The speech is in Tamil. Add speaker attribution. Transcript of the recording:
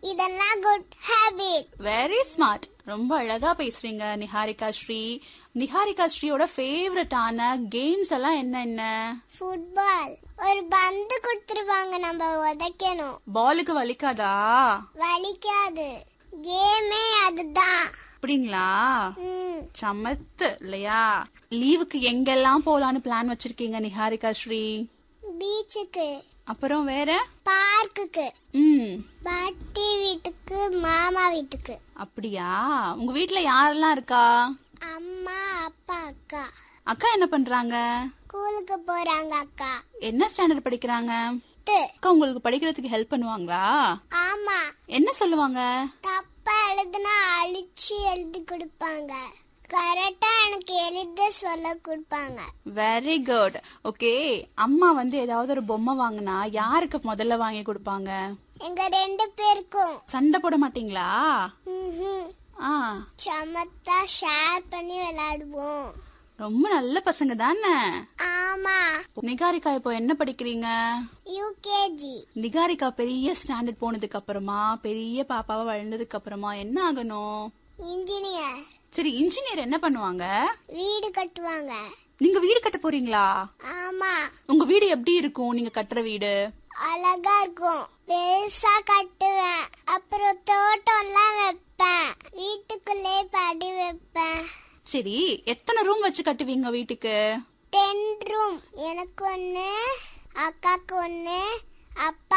Speaker 1: இதெல்லாம் குட் ஹேபிட்
Speaker 2: வெரி ஸ்மார்ட் ரொம்ப அழகா பேசுறீங்க நிஹாரிகா ஸ்ரீ நிஹாரிகா ஸ்ரீயோட ஃபேவரட்டான கேம்ஸ் எல்லாம் என்ன என்ன
Speaker 1: ஃபுட்பால் ஒரு பந்து கொடுத்துருவாங்க நம்ம உதைக்கணும்
Speaker 2: பாலுக்கு வலிக்காதா
Speaker 1: வலிக்காது கேமே அதுதான்
Speaker 2: அப்படிங்களா
Speaker 1: ம்,
Speaker 2: சமத்து இல்லையா லீவுக்கு எங்கெல்லாம் போலான்னு பிளான் வச்சிருக்கீங்க நிஹாரிகா ஸ்ரீ
Speaker 1: பீச்சுக்கு
Speaker 2: அப்புறம் வேற
Speaker 1: பார்க்குக்கு
Speaker 2: ம்
Speaker 1: பாட்டி வீட்டுக்கு மாமா வீட்டுக்கு
Speaker 2: அப்படியா உங்க வீட்ல யாரெல்லாம் இருக்கா
Speaker 1: அம்மா அப்பா அக்கா
Speaker 2: அக்கா என்ன பண்றாங்க
Speaker 1: ஸ்கூலுக்கு போறாங்க அக்கா
Speaker 2: என்ன ஸ்டாண்டர்ட் படிக்கிறாங்க
Speaker 1: து.
Speaker 2: அக்கா உங்களுக்கு படிக்கிறதுக்கு ஹெல்ப் பண்ணுவாங்களா
Speaker 1: ஆமா
Speaker 2: என்ன சொல்லுவாங்க
Speaker 1: தப்பா எழுதுனா அழிச்சு எழுதி கொடுப்பாங்க கரெக்டா எனக்கு எழுத சொல்ல கொடுப்பாங்க
Speaker 2: வெரி குட் ஓகே அம்மா வந்து ஏதாவது ஒரு பொம்மை வாங்கினா யாருக்கு முதல்ல வாங்கி கொடுப்பாங்க
Speaker 1: எங்க ரெண்டு பேருக்கும்
Speaker 2: சண்டை போட மாட்டீங்களா
Speaker 1: ம்ஹும்.
Speaker 2: ஆ
Speaker 1: சமத்தா ஷேர் பண்ணி விளையாடுவோம்
Speaker 2: ரொம்ப நல்ல பசங்க தானே
Speaker 1: ஆமா
Speaker 2: நிகாரிகா இப்போ என்ன படிக்கிறீங்க
Speaker 1: யூகேஜி
Speaker 2: நிகாரிகா பெரிய ஸ்டாண்டர்ட் போனதுக்கு அப்புறமா பெரிய பாப்பாவா வளர்ந்ததுக்கு அப்புறமா என்ன ஆகணும்
Speaker 1: இன்ஜினியர்
Speaker 2: சரி இன்ஜினியர் என்ன பண்ணுவாங்க
Speaker 1: வீடு கட்டுவாங்க
Speaker 2: நீங்க வீடு கட்ட போறீங்களா
Speaker 1: ஆமா
Speaker 2: உங்க வீடு எப்படி இருக்கும் நீங்க கட்டுற வீடு
Speaker 1: அழகா இருக்கும் பெருசா கட்டுவேன் அப்புறம் தோட்டம்லாம் வைப்பேன் வீட்டுக்குள்ளே படி வைப்பேன்
Speaker 2: சரி எத்தனை ரூம் வச்சு கட்டுவீங்க வீட்டுக்கு
Speaker 1: டென் ரூம் எனக்கு ஒண்ணு அக்காக்கு ஒண்ணு அப்பா